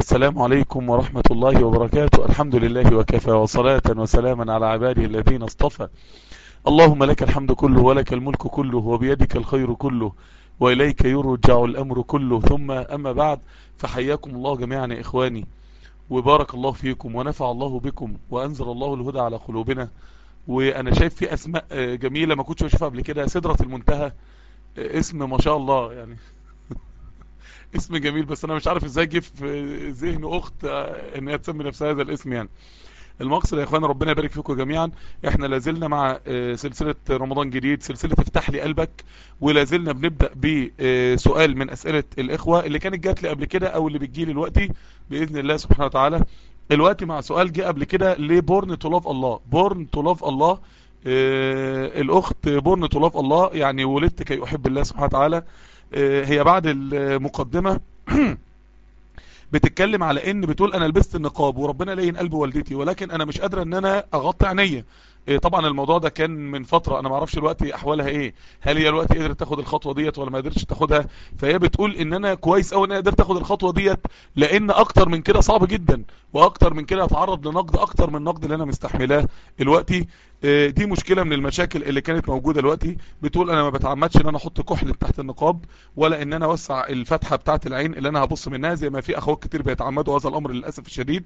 السلام عليكم ورحمة الله وبركاته الحمد لله وكفى وصلاة وسلاما على عباده الذين اصطفى اللهم لك الحمد كله ولك الملك كله وبيدك الخير كله وإليك يرجع الأمر كله ثم أما بعد فحياكم الله جميعا يا إخواني وبارك الله فيكم ونفع الله بكم وأنزل الله الهدى على قلوبنا وأنا شايف في أسماء جميلة ما كنتش بشوفها قبل كده سدرة المنتهى اسم ما شاء الله يعني اسم جميل بس انا مش عارف ازاي جه في ذهن اخت ان هي تسمي نفسها هذا الاسم يعني المقصد يا اخوانا ربنا يبارك فيكم جميعا احنا لازلنا مع سلسلة رمضان جديد سلسلة افتح لي قلبك ولازلنا بنبدأ بسؤال من اسئلة الاخوة اللي كانت جات لي قبل كده او اللي بتجيلي دلوقتي باذن الله سبحانه وتعالى دلوقتي مع سؤال جه قبل كده ليه بورن تو لاف الله بورن تو لاف الله اه الاخت بورن تو لاف الله يعني ولدت كي احب الله سبحانه وتعالى اه هي بعد المقدمة بتتكلم على ان بتقول انا لبست النقاب وربنا لين قلب والدتي ولكن انا مش قادرة ان انا اغطي عينيا طبعا الموضوع ده كان من فترة انا ما اعرفش الوقت احوالها ايه هل هي الوقت قدرت تاخد الخطوة ديت ولا ما قدرتش تاخدها فهي بتقول ان انا كويس اوي ان انا قدرت تاخد الخطوة ديت لان اكتر من كده صعب جدا واكتر من كده اتعرض لنقد اكتر من النقد اللي انا مستحملاه دلوقتي دي مشكلة من المشاكل اللي كانت موجودة دلوقتي بتقول انا ما بتعمدش ان انا احط كحل تحت النقاب ولا ان انا اوسع الفتحة بتاعت العين اللي انا هبص منها زي ما في اخوات كتير بيتعمدوا هذا الامر للاسف الشديد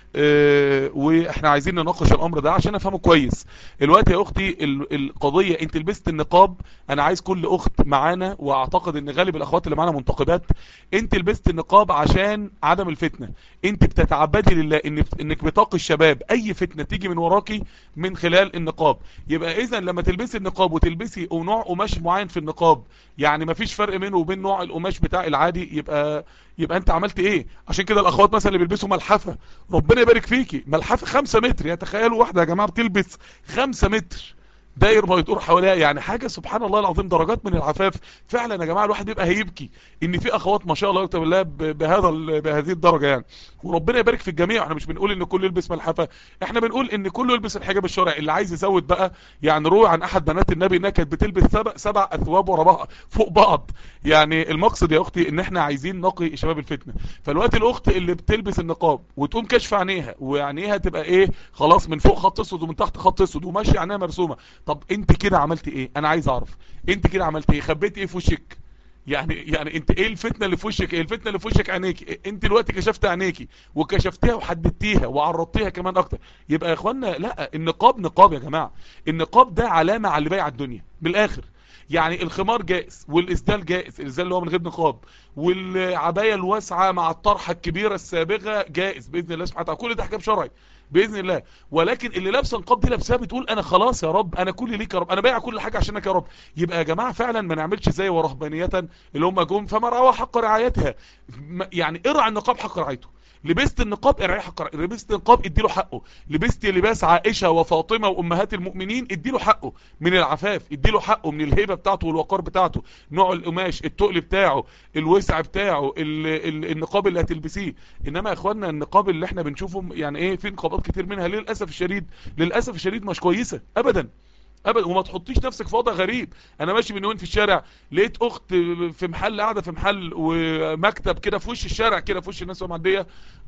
اه واحنا عايزين نناقش الامر ده عشان افهمه كويس الوقت يا اختي القضية انت لبست النقاب انا عايز كل اخت معانا واعتقد ان غالب الاخوات اللي معانا منتقبات انت لبست النقاب عشان عدم الفتنة انت بتتعبدي لله إن انك بتقي الشباب اي فتنة تيجي من وراكي من خلال النقاب يبقى اذا لما تلبسي النقاب وتلبسي نوع قماش معين في النقاب يعني مفيش فرق بينه وبين نوع القماش بتاع العادي يبقى يبقى انت عملت ايه عشان كده الاخوات مثلا اللي بيلبسوا ملحفة ربنا يبارك فيكي ملحفة خمسة متر يعني تخيلوا واحدة يا جماعة بتلبس خمسة متر داير ما يدور حواليها يعني حاجة سبحان الله العظيم درجات من العفاف فعلا يا جماعة الواحد بيبقى هيبكي ان في اخوات ما شاء الله يكتب الله بهذا بهذه الدرجة يعني وربنا يبارك في الجميع احنا مش بنقول ان كل يلبس ملحفة احنا بنقول ان كله يلبس الحجاب الشرعي اللي عايز يزود بقى يعني روي عن احد بنات النبي انها كانت بتلبس سبع, سبع اثواب ورا بعض فوق بعض يعني المقصد يا اختي ان احنا عايزين نقي شباب الفتنة فالوقت الاخت اللي بتلبس النقاب وتقوم كشف عينيها وعينيها تبقى ايه خلاص من فوق خط اسود ومن تحت خط اسود وماشي عينيها مرسومة طب انت كده عملت ايه انا عايز اعرف انت كده عملت ايه خبيت ايه في وشك يعني يعني انت ايه الفتنه اللي في وشك ايه الفتنه اللي في وشك عينيكي انت دلوقتي كشفت عينيكي وكشفتيها وحددتيها وعرضتيها كمان اكتر يبقى يا اخوانا لا النقاب نقاب يا جماعه النقاب ده علامه على اللي بايع الدنيا بالاخر يعني الخمار جائز والاسدال جائز الاسدال اللي هو من غير نقاب والعبايه الواسعه مع الطرحه الكبيره السابغه جائز باذن الله سبحانه وتعالى كل ده حجاب شرعي باذن الله ولكن اللي لابسه نقاب دي لابسها بتقول انا خلاص يا رب انا كل ليك يا رب انا بايع كل حاجه عشانك يا رب يبقى يا جماعه فعلا ما نعملش زي ورهبانيه اللي هم جم فما رعوا حق رعايتها يعني ارعى النقاب حق رعايته لبست النقاب ارعي حق لبست النقاب اديله حقه لبست لباس عائشة وفاطمة وامهات المؤمنين اديله حقه من العفاف اديله حقه من الهيبة بتاعته والوقار بتاعته نوع القماش التقل بتاعه الوسع بتاعه ال ال النقاب اللي هتلبسيه انما يا اخوانا النقاب اللي احنا بنشوفه يعني ايه في نقابات كتير منها للاسف الشديد للاسف الشديد مش كويسة ابدا ابدا وما تحطيش نفسك في وضع غريب انا ماشي من يومين في الشارع لقيت اخت في محل قاعده في محل ومكتب كده في وش الشارع كده في وش الناس معديه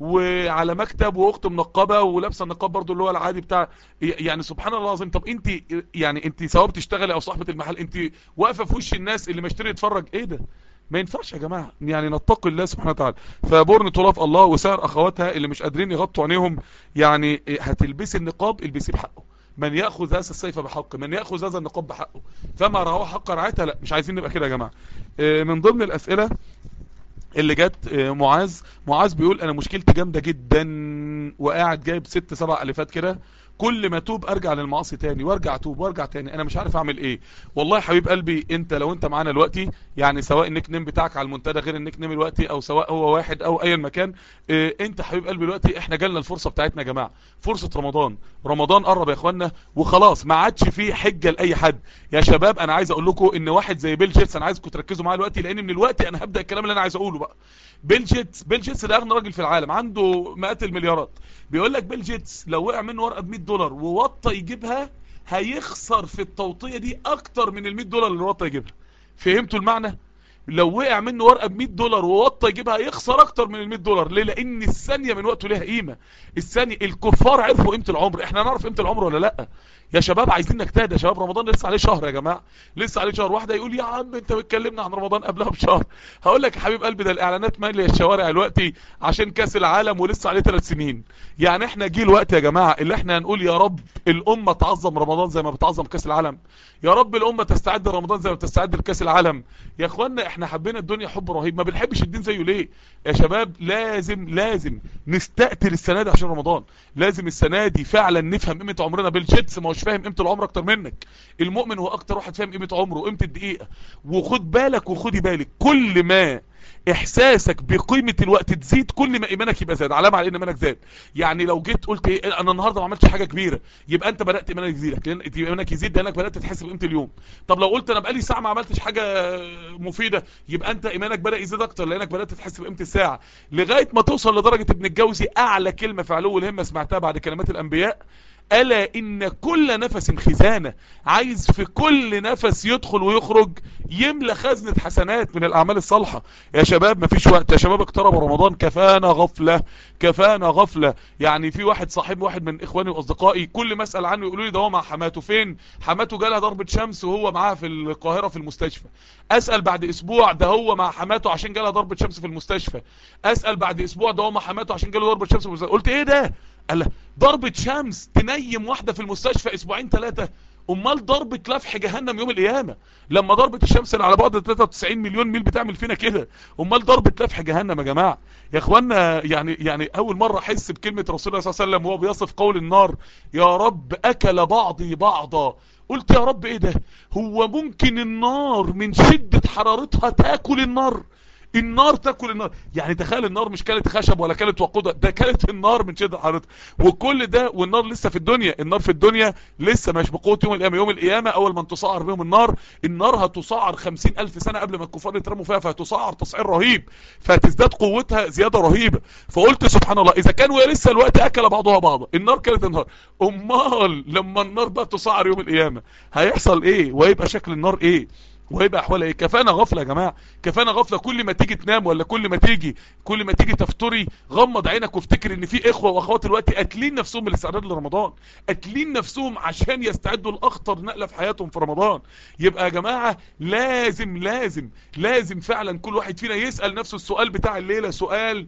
وعلى مكتب واخت منقبه ولابسه النقاب برضو اللي هو العادي بتاع يعني سبحان الله العظيم طب انت يعني انت سواء بتشتغلي او صاحبه المحل انت واقفه في وش الناس اللي مشتري يتفرج ايه ده ما ينفعش يا جماعة يعني نتقي الله سبحانه وتعالى فبورن طلاف الله وسائر اخواتها اللي مش قادرين يغطوا عينيهم يعني هتلبسي النقاب البسيه بحقه من يأخذ هذا السيف بحقه من يأخذ هذا النقاب بحقه فما رواه حق رعايتها لا مش عايزين نبقى كده يا جماعة من ضمن الأسئلة اللي جت معاذ معاذ بيقول انا مشكلتي جامدة جدا وقاعد جايب ست سبع الفات كده كل ما توب ارجع للمعاصي تاني وارجع توب وارجع تاني انا مش عارف اعمل ايه والله يا حبيب قلبي انت لو انت معانا دلوقتي يعني سواء النيك نيم بتاعك على المنتدى غير النيك نيم دلوقتي او سواء هو واحد او اي مكان اه انت حبيب قلبي دلوقتي احنا جالنا الفرصه بتاعتنا يا جماعه فرصه رمضان رمضان قرب يا اخوانا وخلاص ما عادش فيه حجه لاي حد يا شباب انا عايز اقول لكم ان واحد زي بيل جيتس انا عايزكم تركزوا معايا دلوقتي لان من الوقت انا هبدا الكلام اللي انا عايز اقوله بقى بيل جيتس بيل جيتس ده اغنى راجل في العالم عنده مئات المليارات بيقول لك بيل جيتس لو وقع منه ورقه ب 100 دولار ووطى يجيبها هيخسر في التوطيه دي اكتر من ال 100 دولار اللي وطى يجيبها فهمتوا المعنى لو وقع منه ورقه ب 100 دولار ووطى يجيبها يخسر اكتر من ال 100 دولار ليه لان الثانيه من وقته ليها قيمه الثانيه الكفار عرفوا قيمه العمر احنا نعرف قيمه العمر ولا لا يا شباب عايزين نجتهد يا شباب رمضان لسه عليه شهر يا جماعه لسه عليه شهر واحده يقول يا عم انت بتكلمنا عن رمضان قبلها بشهر هقول لك يا حبيب قلبي ده الاعلانات ماليه الشوارع دلوقتي عشان كاس العالم ولسه عليه ثلاث سنين يعني احنا جه الوقت يا جماعه اللي احنا هنقول يا رب الامه تعظم رمضان زي ما بتعظم كاس العالم يا رب الامه تستعد لرمضان زي ما بتستعد لكاس العالم يا اخوانا احنا حبينا الدنيا حب رهيب ما بنحبش الدين زيه ليه يا شباب لازم لازم نستقتل السنه دي عشان رمضان لازم السنه دي فعلا نفهم قيمه عمرنا بالجيتس ما هوش فاهم قيمه العمر اكتر منك المؤمن هو اكتر واحد فاهم قيمه عمره وقيمه الدقيقه وخد بالك وخدي بالك كل ما احساسك بقيمه الوقت تزيد كل ما ايمانك يبقى زاد علامه على ان ايمانك زاد يعني لو جيت قلت ايه انا النهارده ما عملتش حاجه كبيره يبقى انت بدات ايمانك يزيد لان ايمانك يزيد لانك بدات تحس بقيمه اليوم طب لو قلت انا بقالي ساعه ما عملتش حاجه مفيده يبقى انت ايمانك بدا يزيد اكتر لانك بدات تحس بقيمه الساعه لغايه ما توصل لدرجه ابن الجوزي اعلى كلمه في علو الهمه سمعتها بعد كلمات الانبياء ألا إن كل نفس خزانة عايز في كل نفس يدخل ويخرج يملى خزنة حسنات من الأعمال الصالحة يا شباب مفيش وقت يا شباب اقترب رمضان كفانا غفلة كفانا غفلة يعني في واحد صاحب واحد من إخواني وأصدقائي كل ما أسأل عنه يقولوا لي ده هو مع حماته فين حماته جالها ضربة شمس وهو معاها في القاهرة في المستشفى أسأل بعد أسبوع ده هو مع حماته عشان جالها ضربة شمس في المستشفى أسأل بعد أسبوع ده هو مع حماته عشان جاله ضربة شمس في المستشفى قلت إيه ده قال ضربة شمس تنيم واحدة في المستشفى اسبوعين ثلاثة امال ضربة لفح جهنم يوم القيامة لما ضربة الشمس اللي على بعد 93 مليون ميل بتعمل فينا كده امال ضربة لفح جهنم يا جماعة يا اخوانا يعني يعني اول مرة احس بكلمة رسول الله صلى الله عليه وسلم وهو بيصف قول النار يا رب اكل بعضي بعضا قلت يا رب ايه ده هو ممكن النار من شدة حرارتها تاكل النار النار تاكل النار يعني تخيل النار مش كانت خشب ولا كانت وقودة ده كانت النار من شدة حرارتها وكل ده والنار لسه في الدنيا النار في الدنيا لسه مش بقوة يوم القيامة يوم القيامة اول ما تصعر بهم النار النار هتصعر خمسين الف سنة قبل ما الكفار يترموا فيها فهتصعر تصعير رهيب فهتزداد قوتها زيادة رهيبة فقلت سبحان الله اذا كان وهي لسه الوقت اكل بعضها بعضا النار كانت النار امال لما النار بقى تصعر يوم القيامة هيحصل ايه وهيبقى شكل النار ايه وهيبقى احوالها ايه كفانا غفله يا جماعه كفانا غفله كل ما تيجي تنام ولا كل ما تيجي كل ما تيجي تفطري غمض عينك وافتكر ان في اخوه واخوات دلوقتي قاتلين نفسهم بالاستعداد لرمضان قاتلين نفسهم عشان يستعدوا لاخطر نقله في حياتهم في رمضان يبقى يا جماعه لازم لازم لازم فعلا كل واحد فينا يسال نفسه السؤال بتاع الليله سؤال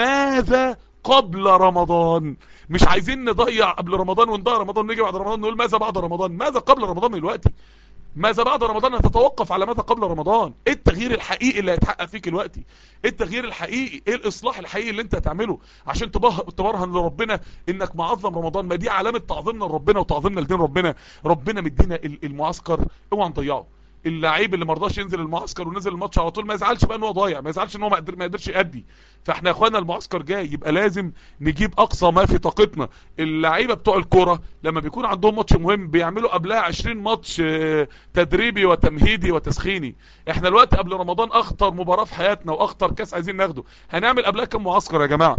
ماذا قبل رمضان مش عايزين نضيع قبل رمضان ونضيع رمضان ونيجي بعد رمضان نقول ماذا بعد رمضان ماذا قبل رمضان دلوقتي ماذا بعد رمضان هتتوقف على ماذا قبل رمضان ايه التغيير الحقيقي اللي هيتحقق فيك دلوقتي ايه التغيير الحقيقي ايه الاصلاح الحقيقي اللي انت هتعمله عشان تبرهن لربنا انك معظم رمضان ما دي علامة تعظيمنا لربنا وتعظيمنا لدين ربنا ربنا مدينا المعسكر اوعى نضيعه اللعيب اللي مرضاش ينزل المعسكر ونزل الماتش على طول ما يزعلش بقى ان هو ضايع ما يزعلش ان هو ما قدر ما قدرش يأدي فاحنا يا اخوانا المعسكر جاي يبقى لازم نجيب اقصى ما في طاقتنا اللعيبه بتوع الكوره لما بيكون عندهم ماتش مهم بيعملوا قبلها 20 ماتش تدريبي وتمهيدي وتسخيني احنا الوقت قبل رمضان اخطر مباراه في حياتنا واخطر كاس عايزين ناخده هنعمل قبلها كام معسكر يا جماعه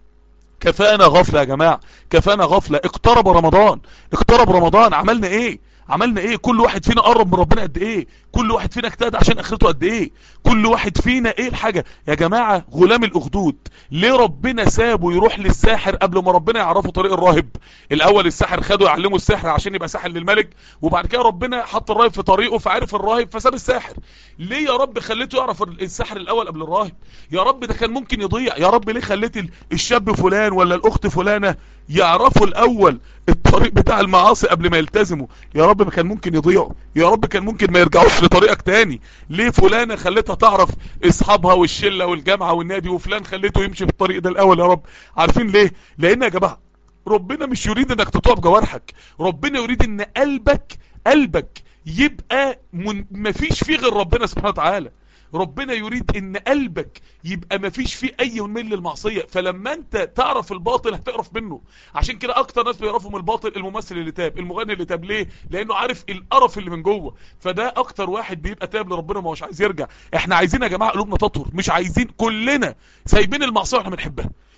كفانا غفله يا جماعه كفانا غفله اقترب رمضان اقترب رمضان عملنا ايه عملنا ايه كل واحد فينا قرب من ربنا قد ايه كل واحد فينا اجتهد عشان اخرته قد ايه كل واحد فينا ايه الحاجة يا جماعة غلام الاخدود ليه ربنا سابه يروح للساحر قبل ما ربنا يعرفه طريق الراهب الاول الساحر خده يعلمه السحر عشان يبقى ساحر للملك وبعد كده ربنا حط الراهب في طريقه فعرف الراهب فساب الساحر ليه يا رب خليته يعرف السحر الاول قبل الراهب يا رب ده كان ممكن يضيع يا رب ليه خليت الشاب فلان ولا الاخت فلانة يعرفوا الاول الطريق بتاع المعاصي قبل ما يلتزموا يا رب ما كان ممكن يضيعوا يا رب كان ممكن ما يرجعوش لطريقك تاني ليه فلانة خليتها تعرف اصحابها والشلة والجامعة والنادي وفلان خليته يمشي في الطريق ده الاول يا رب عارفين ليه لان يا جماعة ربنا مش يريد انك تطوع بجوارحك ربنا يريد ان قلبك قلبك يبقى من مفيش فيه غير ربنا سبحانه وتعالى ربنا يريد ان قلبك يبقى مفيش فيه اي ميل للمعصية فلما انت تعرف الباطل هتقرف منه عشان كده اكتر ناس بيعرفوا من الباطل الممثل اللي تاب المغني اللي تاب ليه لانه عارف القرف اللي من جوه فده اكتر واحد بيبقى تاب لربنا ما هوش عايز يرجع احنا عايزين يا جماعه قلوبنا تطهر مش عايزين كلنا سايبين المعصيه واحنا بنحبها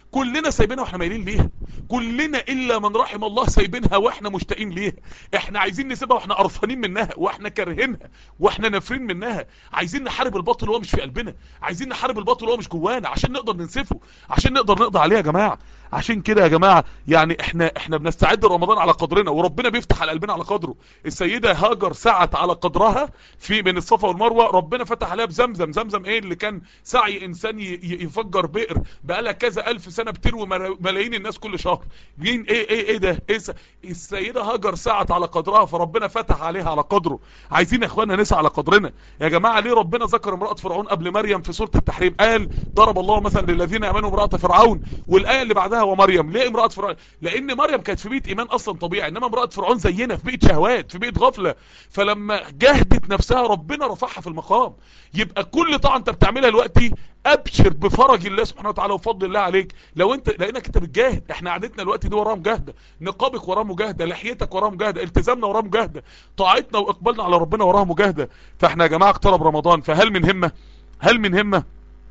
كلنا سايبينها واحنا مايلين ليها كلنا الا من رحم الله سايبينها واحنا مشتاقين ليها احنا عايزين نسيبها واحنا قرفانين منها واحنا كارهينها واحنا نافرين منها عايزين نحارب الباطل وهو مش في قلبنا عايزين نحارب الباطل وهو مش جوانا عشان نقدر ننسفه عشان نقدر نقضي عليه يا جماعه عشان كده يا جماعه يعني احنا احنا بنستعد لرمضان على قدرنا وربنا بيفتح على قلبنا على قدره السيده هاجر سعت على قدرها في بين الصفا والمروه ربنا فتح عليها بزمزم زمزم ايه اللي كان سعي انسان ي- ي- يفجر بئر بقالها كذا الف سنه بتروي ملا- ملايين الناس كل شهر مين ايه ايه ايه ده ايه س- السيده هاجر سعت على قدرها فربنا فتح عليها على قدره عايزين يا اخوانا نسعى على قدرنا يا جماعه ليه ربنا ذكر امراه فرعون قبل مريم في سوره التحريم قال ضرب الله مثلا للذين امنوا امراه فرعون والايه اللي بعدها ومريم ليه امراه فرعون لان مريم كانت في بيت ايمان اصلا طبيعي انما امراه فرعون زينا في بيت شهوات في بيت غفله فلما جهدت نفسها ربنا رفعها في المقام يبقى كل طاعه انت بتعملها دلوقتي ابشر بفرج الله سبحانه وتعالى وفضل الله عليك لو انت لانك انت بتجاهد احنا قعدتنا دلوقتي دي وراها مجاهده نقابك وراه مجاهده لحيتك وراه مجاهده التزامنا وراه مجاهده طاعتنا واقبالنا على ربنا وراه مجاهده فاحنا يا جماعه اقترب رمضان فهل من همه هل من همه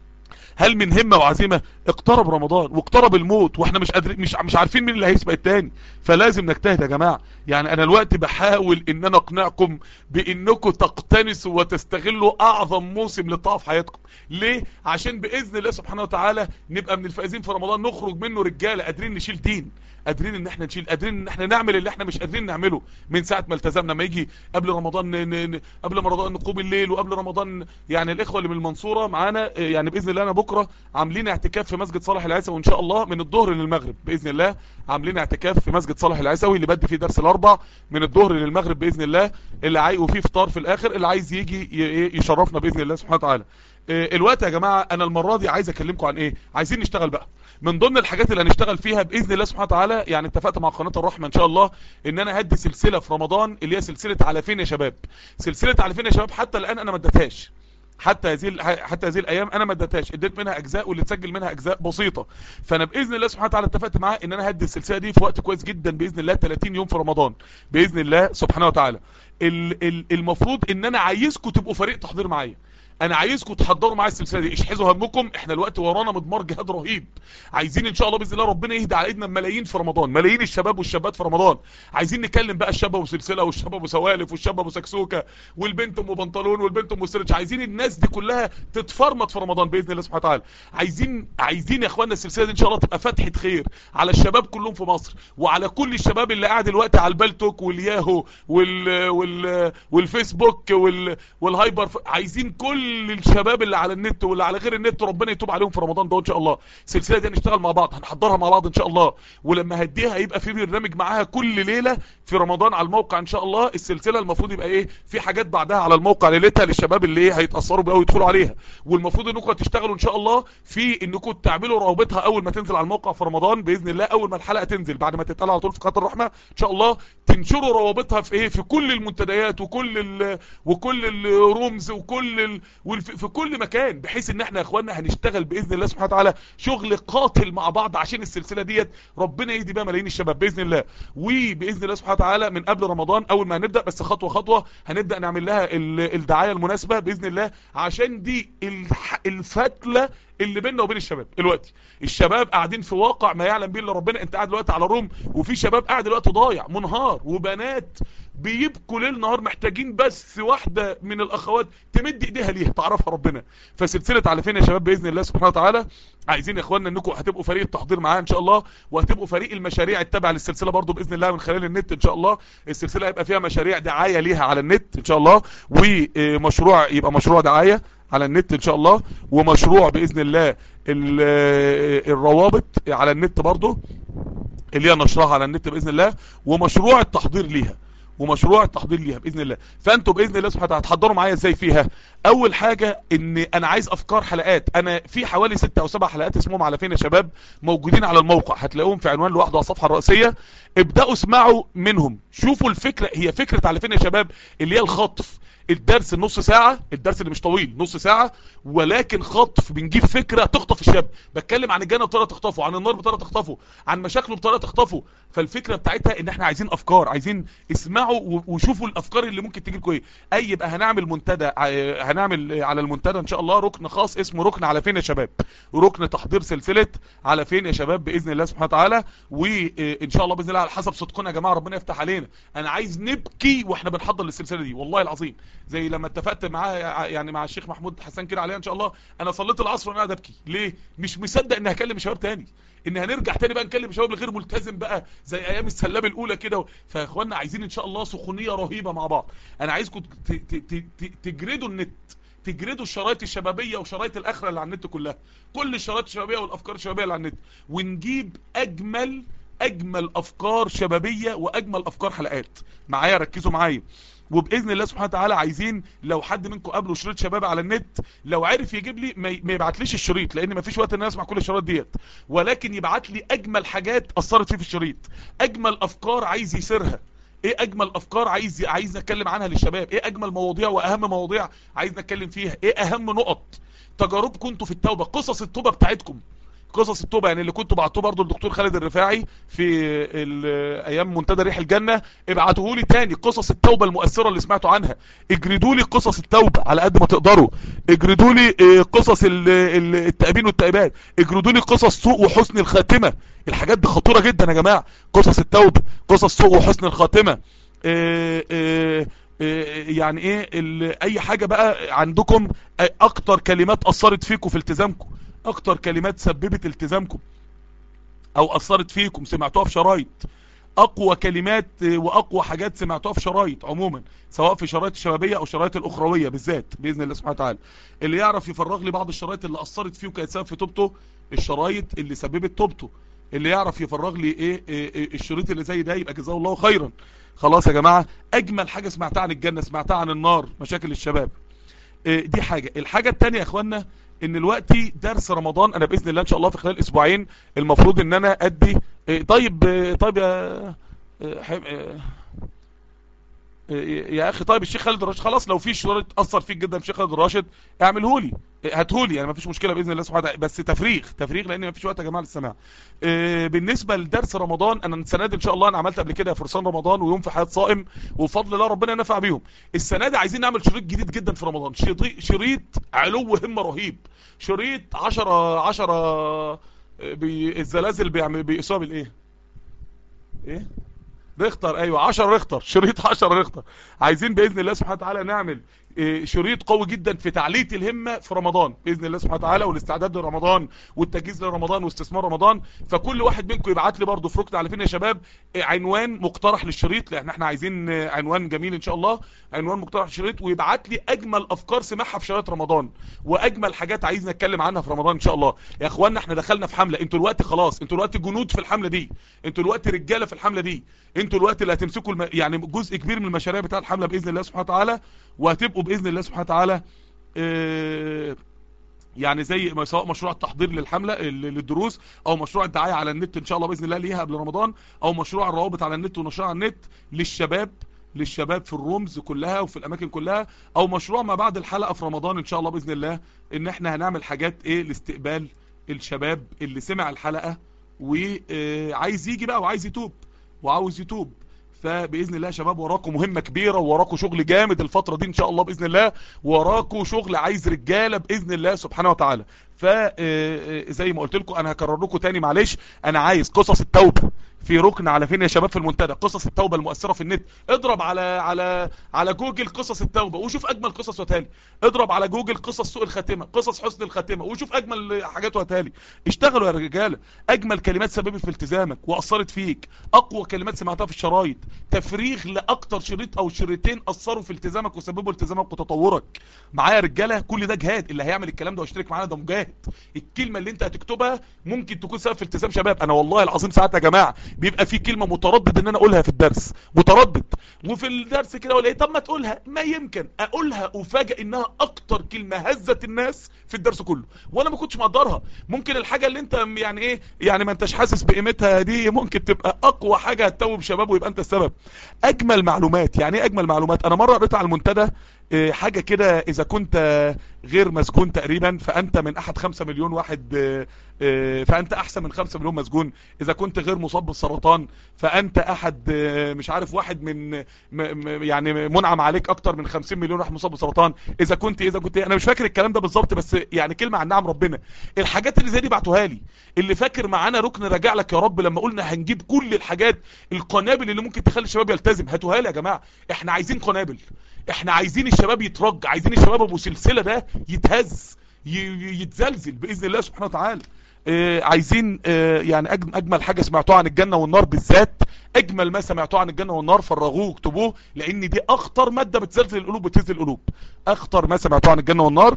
هل من همه وعزيمه اقترب رمضان واقترب الموت واحنا مش قادرين مش مش عارفين مين اللي هيسبق التاني فلازم نجتهد يا جماعه يعني انا الوقت بحاول ان انا اقنعكم بانكم تقتنسوا وتستغلوا اعظم موسم للطاعه في حياتكم ليه عشان باذن الله سبحانه وتعالى نبقى من الفائزين في رمضان نخرج منه رجاله قادرين نشيل دين قادرين ان احنا نشيل قادرين ان احنا نعمل اللي احنا مش قادرين نعمله من ساعه ما التزمنا ما يجي قبل رمضان ن... ن... قبل رمضان نقوم الليل وقبل رمضان يعني الاخوه اللي من المنصوره معانا اه، يعني باذن الله انا بكره عاملين اعتكاف في مسجد صالح العيسوي ان شاء الله من الظهر للمغرب باذن الله عاملين اعتكاف في مسجد صالح العيسوي اللي بدي فيه درس الاربع من الظهر للمغرب باذن الله اللي عايز وفيه فطار في الاخر اللي عايز يجي ي... يشرفنا باذن الله سبحانه وتعالى اه، الوقت يا جماعه انا المره دي عايز اكلمكم عن ايه عايزين نشتغل بقى من ضمن الحاجات اللي هنشتغل فيها باذن الله سبحانه وتعالى يعني اتفقت مع قناه الرحمه ان شاء الله ان انا هدي سلسله في رمضان اللي هي سلسله على فين يا شباب سلسله على فين يا شباب حتى الان انا ما اديتهاش حتى هذه ال- حتى هذه الايام انا ما اديتهاش اديت منها اجزاء واللي اتسجل منها اجزاء بسيطه فانا باذن الله سبحانه وتعالى اتفقت معاه ان انا هدي السلسله دي في وقت كويس جدا باذن الله 30 يوم في رمضان باذن الله سبحانه وتعالى ال- ال- المفروض ان انا عايزكم تبقوا فريق تحضير معايا انا عايزكم تحضروا معايا السلسله دي اشحذوا همكم احنا الوقت ورانا مضمار جهاد رهيب عايزين ان شاء الله باذن الله ربنا يهدي على ايدنا ملايين في رمضان ملايين الشباب والشابات في رمضان عايزين نكلم بقى الشاب ابو سلسله والشاب ابو سوالف والشاب ابو سكسوكه والبنت ام بنطلون والبنت ام ستريتش عايزين الناس دي كلها تتفرمط في رمضان باذن الله سبحانه وتعالى عايزين عايزين يا اخوانا السلسله دي ان شاء الله تبقى فتحه خير على الشباب كلهم في مصر وعلى كل الشباب اللي قاعد دلوقتي على البلتوك والياهو وال وال والفيسبوك وال والهايبر ف- عايزين كل الشباب اللي على النت واللي على غير النت ربنا يتوب عليهم في رمضان ده ان شاء الله السلسله دي هنشتغل مع بعض هنحضرها مع بعض ان شاء الله ولما هديها هيبقى في برنامج معاها كل ليله في رمضان على الموقع ان شاء الله السلسله المفروض يبقى ايه في حاجات بعدها على الموقع ليلتها للشباب اللي ايه هيتاثروا بقى ويدخلوا عليها والمفروض انكم هتشتغلوا ان شاء الله في انكم تعملوا روابطها اول ما تنزل على الموقع في رمضان باذن الله اول ما الحلقه تنزل بعد ما تتقال على طول في قناه الرحمه ان شاء الله تنشروا روابطها في ايه في كل المنتديات وكل ال وكل الرومز وكل ال والف- في كل مكان بحيث ان احنا يا اخوانا هنشتغل باذن الله سبحانه وتعالى شغل قاتل مع بعض عشان السلسله ديت ربنا يهدي بيها ملايين الشباب باذن الله وباذن الله سبحانه وتعالى من قبل رمضان اول ما هنبدا بس خطوه خطوه هنبدا نعمل لها ال- الدعايه المناسبه باذن الله عشان دي الح- الفتله اللي بيننا وبين الشباب دلوقتي الشباب قاعدين في واقع ما يعلم به الا ربنا انت قاعد دلوقتي على روم وفي شباب قاعد دلوقتي ضايع منهار وبنات بيبكوا ليل نهار محتاجين بس واحده من الاخوات تمد ايديها ليها تعرفها ربنا فسلسله على فين يا شباب باذن الله سبحانه وتعالى عايزين يا اخواننا انكم هتبقوا فريق التحضير معانا ان شاء الله وهتبقوا فريق المشاريع التابعه للسلسله برضو باذن الله من خلال النت ان شاء الله السلسله هيبقى فيها مشاريع دعايه ليها على النت ان شاء الله ومشروع يبقى مشروع دعايه على النت ان شاء الله ومشروع باذن الله ال- الروابط على النت برضو اللي هي نشرها على النت باذن الله ومشروع التحضير ليها ومشروع التحضير ليها باذن الله فانتوا باذن الله سبحانه وتعالى هتحضروا معايا ازاي فيها اول حاجه ان انا عايز افكار حلقات انا في حوالي ستة او سبع حلقات اسمهم على فين يا شباب موجودين على الموقع هتلاقوهم في عنوان لوحده على الصفحه الرئيسيه ابداوا اسمعوا منهم شوفوا الفكره هي فكره على فين يا شباب اللي هي الخطف الدرس النص ساعة الدرس اللي مش طويل نص ساعة ولكن خطف بنجيب فكرة تخطف الشاب بتكلم عن الجنة بطريقة تخطفه عن النار بطريقة تخطفه عن مشاكله بطريقة تخطفه فالفكرة بتاعتها ان احنا عايزين افكار عايزين اسمعوا و- وشوفوا الافكار اللي ممكن تجي لكم ايه اي يبقى هنعمل منتدى ع- هنعمل على المنتدى ان شاء الله ركن خاص اسمه ركن على فين يا شباب ركن تحضير سلسلة على فين يا شباب باذن الله سبحانه وتعالى وان شاء الله باذن الله على حسب صدقنا يا جماعه ربنا يفتح علينا انا عايز نبكي واحنا بنحضر للسلسله دي والله العظيم زي لما اتفقت معاه يعني مع الشيخ محمود حسان كده عليها ان شاء الله انا صليت العصر وانا قاعد ابكي ليه مش مصدق اني هكلم شباب تاني ان هنرجع تاني بقى نكلم شباب الغير ملتزم بقى زي ايام السلام الاولى كده فيا اخوانا عايزين ان شاء الله سخونيه رهيبه مع بعض انا عايزكم ت- ت- ت- ت- تجردوا النت تجردوا الشرايط الشبابيه وشرايط الاخره اللي على النت كلها كل الشرايط الشبابيه والافكار الشبابيه اللي على النت ونجيب اجمل اجمل افكار شبابيه واجمل افكار حلقات معايا ركزوا معايا وباذن الله سبحانه وتعالى عايزين لو حد منكم قابله شريط شباب على النت لو عرف يجيب لي ما ي- ما يبعتليش الشريط لان ما فيش وقت ان انا اسمع كل الشرايط ديت ولكن يبعت لي اجمل حاجات اثرت فيه في الشريط اجمل افكار عايز يسيرها ايه اجمل افكار عايز عايز نتكلم عنها للشباب ايه اجمل مواضيع واهم مواضيع عايز نتكلم فيها ايه اهم نقط تجاربكم انتوا في التوبه قصص التوبه بتاعتكم قصص التوبه يعني اللي كنت بعتوه برضو للدكتور خالد الرفاعي في ال- ايام منتدى ريح الجنه ابعتوه لي تاني قصص التوبه المؤثره اللي سمعتوا عنها اجردوا لي قصص التوبه على قد ما تقدروا اجردوا لي آه، قصص ال- ال- التائبين والتائبات اجردوا لي قصص سوء وحسن الخاتمه الحاجات دي خطيره جدا يا جماعه قصص التوبه قصص سوء وحسن الخاتمه آه، آه، آه، يعني ايه ال- اي حاجه بقى عندكم آه، اكتر كلمات اثرت فيكم في التزامكم اكتر كلمات سببت التزامكم او اثرت فيكم سمعتوها في شرايط اقوى كلمات آه، واقوى حاجات سمعتوها في شرايط عموما سواء في شرايط الشبابيه او شرايط الاخرويه بالذات باذن الله سبحانه وتعالى اللي يعرف يفرغ لي بعض الشرايط اللي اثرت فيه وكانت سبب في توبته الشرايط اللي سببت توبته اللي يعرف يفرغ لي ايه, إيه, إيه الشريط اللي زي ده يبقى جزاه الله خيرا خلاص يا جماعه اجمل حاجه سمعتها عن الجنه سمعتها عن النار مشاكل الشباب إيه دي حاجه الحاجه الثانيه يا اخوانا ان دلوقتي درس رمضان انا باذن الله ان شاء الله في خلال اسبوعين المفروض ان انا ادي إيه طيب إيه طيب يا إيه حب- إيه يا اخي طيب الشيخ خالد الراشد خلاص لو في شريط اثر فيك جدا الشيخ خالد الراشد اعمله لي هاتهولي يعني مفيش مشكله باذن الله سبحانه وتعالى بس تفريغ تفريغ لان مفيش وقت يا جماعه للسماع آه، بالنسبه لدرس رمضان انا السنه دي ان شاء الله انا عملت قبل كده فرسان رمضان ويوم في حياه صائم وبفضل الله ربنا نفع بيهم السنه دي عايزين نعمل شريط جديد جدا في رمضان شريط شريط علو همه رهيب شريط 10 10 الزلازل بيعمل بيقيسوها بالايه ايه ريختر ايوه 10 ريختر شريط 10 ريختر عايزين باذن الله سبحانه وتعالى نعمل إيه، شريط قوي جدا في تعلية الهمة في رمضان باذن الله سبحانه وتعالى والاستعداد لرمضان والتجهيز لرمضان واستثمار رمضان فكل واحد منكم يبعت لي برضه في ركن على فين يا شباب إيه، عنوان مقترح للشريط لان احنا عايزين آه، عنوان جميل ان شاء الله عنوان مقترح للشريط ويبعت لي اجمل افكار سمعها في شريط رمضان واجمل حاجات عايز نتكلم عنها في رمضان ان شاء الله يا اخوانا احنا دخلنا في حمله انتوا دلوقتي خلاص انتوا دلوقتي جنود في الحمله دي انتوا دلوقتي رجاله في الحمله دي انتوا دلوقتي اللي هتمسكوا الم... يعني جزء كبير من المشاريع بتاع الحمله باذن الله سبحانه وتعالى وهتبقوا باذن الله سبحانه وتعالى اه يعني زي ما سواء مشروع التحضير للحمله ال- للدروس او مشروع الدعايه على النت ان شاء الله باذن الله ليها قبل رمضان او مشروع الروابط على النت ونشرها على النت للشباب للشباب في الرومز كلها وفي الاماكن كلها او مشروع ما بعد الحلقه في رمضان ان شاء الله باذن الله ان احنا هنعمل حاجات ايه لاستقبال الشباب اللي سمع الحلقه وعايز يجي بقى وعايز يتوب وعاوز يتوب فباذن الله يا شباب وراكم مهمه كبيره ووراكم شغل جامد الفتره دي ان شاء الله باذن الله وراكم شغل عايز رجاله باذن الله سبحانه وتعالى فزي ما قلت لكم انا هكرر لكم تاني معلش انا عايز قصص التوبه في ركن على فين يا شباب في المنتدى قصص التوبه المؤثره في النت اضرب على على على جوجل قصص التوبه وشوف اجمل قصص وتالي اضرب على جوجل قصص سوء الخاتمه قصص حسن الخاتمه وشوف اجمل حاجات وتالي اشتغلوا يا رجاله اجمل كلمات سببت في التزامك واثرت فيك اقوى كلمات سمعتها في الشرايط تفريغ لاكتر شريط او شريطين اثروا في التزامك وسببوا التزامك وتطورك معايا يا رجاله كل ده جهاد اللي هيعمل الكلام ده ويشترك معانا ده مجاهد الكلمه اللي انت هتكتبها ممكن تكون سبب في التزام شباب انا والله العظيم ساعات يا جماعه بيبقى في كلمه متردد ان انا اقولها في الدرس متردد وفي الدرس كده اقول ايه طب ما تقولها ما يمكن اقولها افاجئ انها اكتر كلمه هزت الناس في الدرس كله وانا ما كنتش مقدرها ممكن الحاجه اللي انت يعني ايه يعني ما انتش حاسس بقيمتها دي ممكن تبقى اقوى حاجه هتتوب شباب ويبقى انت السبب اجمل معلومات يعني ايه اجمل معلومات انا مره قريت على المنتدى اه حاجة كده اذا كنت غير مسجون تقريبا فانت من احد خمسة مليون واحد اه اه فانت احسن من خمسة مليون مسجون اذا كنت غير مصاب بالسرطان فانت احد مش عارف واحد من م م يعني منعم عليك اكتر من 50 مليون واحد مصاب بالسرطان اذا كنت اذا كنت انا مش فاكر الكلام ده بالظبط بس يعني كلمة عن نعم ربنا الحاجات اللي زي دي بعتوها لي اللي فاكر معانا ركن راجع لك يا رب لما قلنا هنجيب كل الحاجات القنابل اللي ممكن تخلي الشباب يلتزم هاتوها لي يا جماعة احنا عايزين قنابل احنا عايزين الشباب يترج عايزين الشباب ابو سلسلة ده يتهز يتزلزل باذن الله سبحانه وتعالى اه عايزين اه يعني اجمل حاجة سمعتوها عن الجنة والنار بالذات اجمل ما سمعتوه عن الجنة والنار فرغوه واكتبوه لان دي اخطر مادة بتزلزل القلوب بتهز القلوب اخطر ما سمعتوه عن الجنة والنار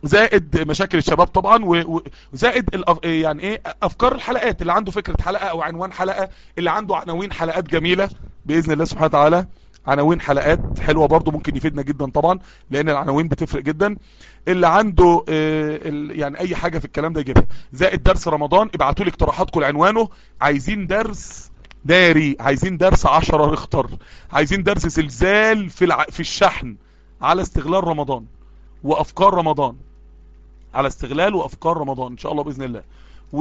زائد مشاكل الشباب طبعا وزائد الأف... يعني ايه افكار الحلقات اللي عنده فكرة حلقة او عنوان حلقة اللي عنده عناوين حلقات جميلة باذن الله سبحانه وتعالى عناوين حلقات حلوة برضو ممكن يفيدنا جدا طبعا لان العناوين بتفرق جدا اللي عنده اه يعني اي حاجة في الكلام ده يجيبها زائد درس رمضان ابعتوا لي اقتراحاتكم لعنوانه عايزين درس داري عايزين درس عشرة رختر عايزين درس زلزال في الع... في الشحن على استغلال رمضان وافكار رمضان على استغلال وافكار رمضان ان شاء الله باذن الله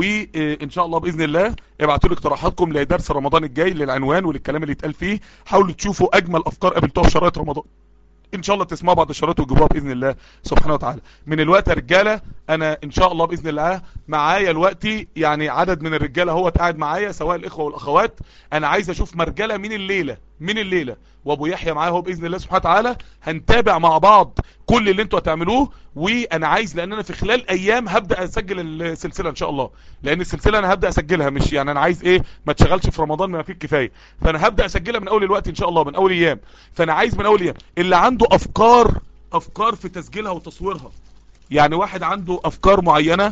وان شاء الله باذن الله ابعتوا لي اقتراحاتكم لدرس رمضان الجاي للعنوان وللكلام اللي اتقال فيه حاولوا تشوفوا اجمل افكار قابلتوها في شرايط رمضان ان شاء الله تسمعوا بعض الشرايط وتجيبوها باذن الله سبحانه وتعالى من الوقت يا رجاله انا ان شاء الله باذن الله معايا الوقت يعني عدد من الرجاله هو قاعد معايا سواء الاخوه والاخوات انا عايز اشوف مرجله من الليله من الليله وابو يحيى معايا هو باذن الله سبحانه وتعالى هنتابع مع بعض كل اللي انتوا هتعملوه وانا عايز لان انا في خلال ايام هبدا اسجل السلسله ان شاء الله لان السلسله انا هبدا اسجلها مش يعني انا عايز ايه ما تشغلش في رمضان ما فيه الكفايه فانا هبدا اسجلها من اول الوقت ان شاء الله من اول ايام فانا عايز من اول ايام اللي عنده افكار افكار في تسجيلها وتصويرها يعني واحد عنده افكار معينه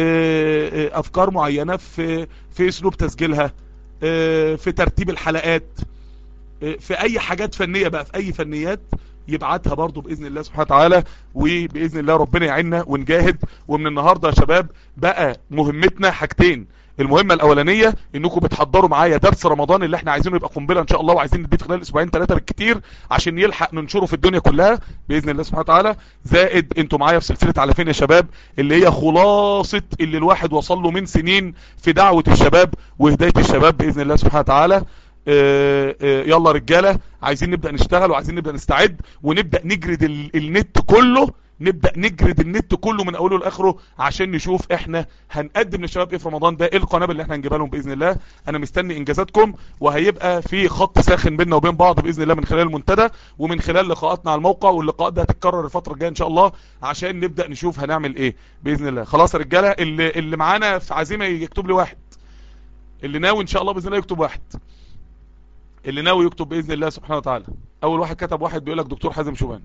افكار معينه في في اسلوب تسجيلها في ترتيب الحلقات في اي حاجات فنية بقى في اي فنيات يبعتها برضو باذن الله سبحانه وتعالى وباذن الله ربنا يعيننا ونجاهد ومن النهاردة يا شباب بقى مهمتنا حاجتين المهمة الاولانية انكم بتحضروا معايا درس رمضان اللي احنا عايزينه يبقى قنبله ان شاء الله وعايزين نديه خلال اسبوعين ثلاثة بالكتير عشان يلحق ننشره في الدنيا كلها باذن الله سبحانه وتعالى زائد انتوا معايا في سلسلة على فين يا شباب اللي هي خلاصة اللي الواحد وصل له من سنين في دعوة الشباب وهداية الشباب باذن الله سبحانه وتعالى آه آه يلا رجالة عايزين نبدأ نشتغل وعايزين نبدأ نستعد ونبدأ نجرد النت كله نبدأ نجرد النت كله من اوله لاخره عشان نشوف احنا هنقدم للشباب ايه في رمضان ده ايه القنابل اللي احنا هنجيبها لهم باذن الله انا مستني انجازاتكم وهيبقى في خط ساخن بيننا وبين بعض باذن الله من خلال المنتدى ومن خلال لقاءاتنا على الموقع واللقاءات دي هتتكرر الفتره الجايه ان شاء الله عشان نبدأ نشوف هنعمل ايه باذن الله خلاص يا رجاله اللي اللي معانا في عزيمه يكتب لي واحد اللي ناوي ان شاء الله باذن الله يكتب واحد اللي ناوي يكتب باذن الله سبحانه وتعالى اول واحد كتب واحد بيقول لك دكتور حازم شوبان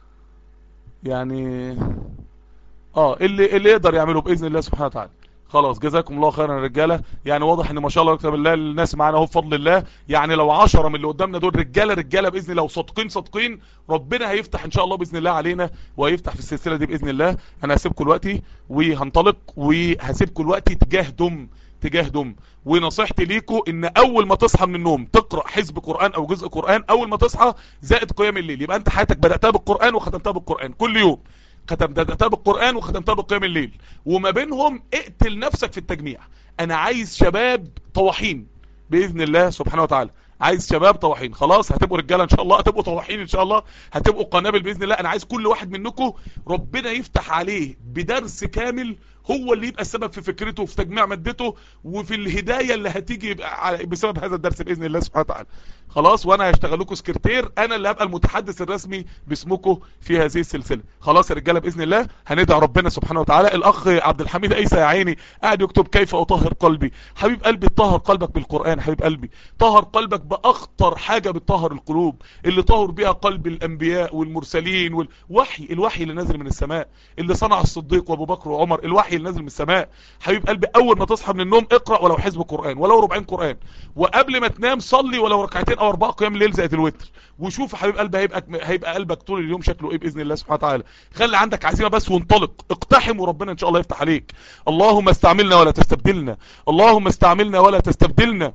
يعني اه اللي اللي يقدر يعمله باذن الله سبحانه وتعالى خلاص جزاكم الله خيرا يا رجاله يعني واضح ان ما شاء الله يكتب الله الناس معانا اهو بفضل الله يعني لو 10 من اللي قدامنا دول رجاله رجاله باذن الله وصادقين صادقين ربنا هيفتح ان شاء الله باذن الله علينا وهيفتح في السلسله دي باذن الله انا هسيبكم دلوقتي وهنطلق وهسيبكم دلوقتي تجاهدم تجاهدم ونصيحتي ليكم ان اول ما تصحى من النوم تقرأ حزب قرآن او جزء قرآن اول ما تصحى زائد قيام الليل يبقى انت حياتك بدأتها بالقرآن وختمتها بالقرآن كل يوم ختمت بدأتها بالقرآن وختمتها بقيام الليل وما بينهم اقتل نفسك في التجميع انا عايز شباب طواحين باذن الله سبحانه وتعالى عايز شباب طواحين خلاص هتبقوا رجاله ان شاء الله هتبقوا طواحين ان شاء الله هتبقوا قنابل باذن الله انا عايز كل واحد منكم ربنا يفتح عليه بدرس كامل هو اللي يبقى السبب في فكرته وفي تجميع مادته وفي الهدايه اللي هتيجي بسبب هذا الدرس باذن الله سبحانه وتعالى خلاص وانا هشتغل لكم سكرتير انا اللي هبقى المتحدث الرسمي باسمكم في هذه السلسله خلاص يا رجاله باذن الله هندعي ربنا سبحانه وتعالى الاخ عبد الحميد عيسى يا عيني قاعد يكتب كيف اطهر قلبي حبيب قلبي طهر قلبك بالقران حبيب قلبي طهر قلبك باخطر حاجه بتطهر القلوب اللي طهر بيها قلب الانبياء والمرسلين والوحي الوحي اللي نازل من السماء اللي صنع الصديق وابو بكر وعمر الوحي اللي نازل من السماء حبيب قلبي اول ما تصحى من النوم اقرا ولو حزب قران ولو ربعين قران وقبل ما تنام صلي ولو ركعتين او اربع قيام الليل زائد الوتر وشوف حبيب قلبي هيبقى هيبقى قلبك طول اليوم شكله ايه باذن الله سبحانه وتعالى خلي عندك عزيمه بس وانطلق اقتحم وربنا ان شاء الله يفتح عليك اللهم استعملنا ولا تستبدلنا اللهم استعملنا ولا تستبدلنا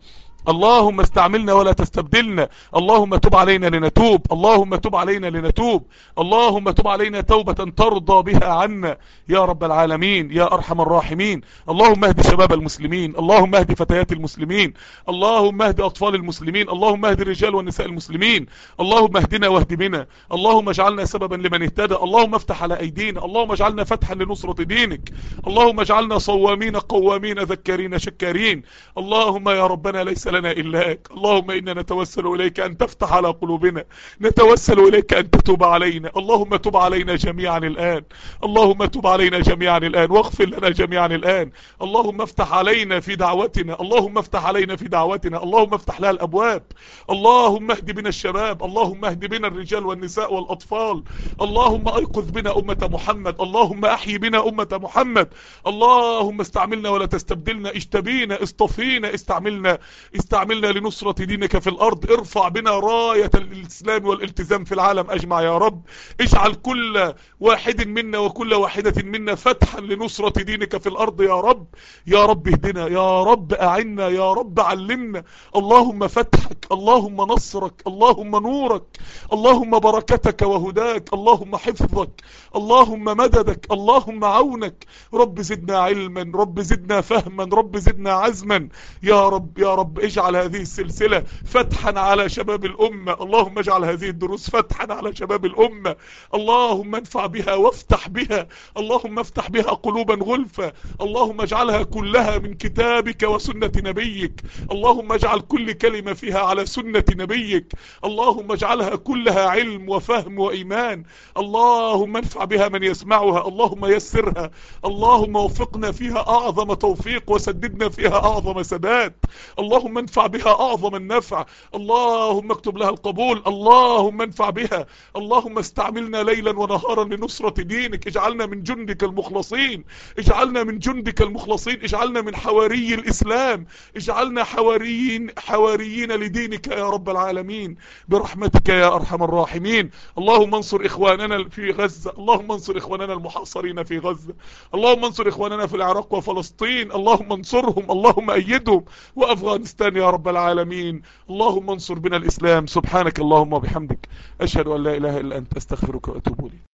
اللهم استعملنا ولا تستبدلنا اللهم تب علينا لنتوب اللهم تب علينا لنتوب اللهم تب علينا توبة ترضى بها عنا يا رب العالمين يا ارحم الراحمين اللهم اهد شباب المسلمين اللهم اهد فتيات المسلمين اللهم اهد اطفال المسلمين اللهم اهد الرجال والنساء المسلمين اللهم اهدنا واهد بنا اللهم اجعلنا سببا لمن اهتدى اللهم افتح على ايدينا اللهم اجعلنا فتحا لنصرة دينك اللهم اجعلنا صوامين قوامين ذكارين شكارين اللهم يا ربنا ليس لنا إلاك اللهم إنا نتوسل إليك أن تفتح على قلوبنا نتوسل إليك أن تتوب علينا اللهم تب علينا جميعا الآن اللهم تب علينا جميعا الآن واغفر لنا جميعا الآن اللهم افتح علينا في دعوتنا اللهم افتح علينا في دعوتنا اللهم افتح لها الأبواب اللهم اهد بنا الشباب اللهم اهد بنا الرجال والنساء والأطفال اللهم ايقظ بنا أمة محمد اللهم احيي بنا أمة محمد اللهم استعملنا ولا تستبدلنا اجتبينا اصطفينا استعملنا استعملنا لنصرة دينك في الارض ارفع بنا راية الاسلام والالتزام في العالم اجمع يا رب اجعل كل واحد منا وكل واحدة منا فتحا لنصرة دينك في الارض يا رب يا رب اهدنا يا رب اعنا يا رب علمنا اللهم فتحك اللهم نصرك اللهم نورك اللهم بركتك وهداك اللهم حفظك اللهم مددك اللهم عونك رب زدنا علما رب زدنا فهما رب زدنا عزما يا رب يا رب اجعل هذه السلسلة فتحا على شباب الأمة اللهم اجعل هذه الدروس فتحا على شباب الأمة اللهم انفع بها وافتح بها اللهم افتح بها قلوبا غلفة اللهم اجعلها كلها من كتابك وسنة نبيك اللهم اجعل كل كلمة فيها على سنة نبيك اللهم اجعلها كلها علم وفهم وإيمان اللهم انفع بها من يسمعها اللهم يسرها اللهم وفقنا فيها أعظم توفيق وسددنا فيها أعظم سداد اللهم انفع بها أعظم النفع اللهم اكتب لها القبول اللهم انفع بها اللهم استعملنا ليلا ونهارا لنصرة دينك اجعلنا من جندك المخلصين اجعلنا من جندك المخلصين اجعلنا من حواري الإسلام اجعلنا حواريين حواريين لدينك يا رب العالمين برحمتك يا أرحم الراحمين اللهم انصر إخواننا في غزة اللهم انصر إخواننا المحاصرين في غزة اللهم انصر إخواننا في العراق وفلسطين اللهم انصرهم اللهم أيدهم وأفغانستان يا رب العالمين اللهم انصر بنا الإسلام سبحانك اللهم وبحمدك أشهد أن لا إله إلا أنت أستغفرك وأتوب إليك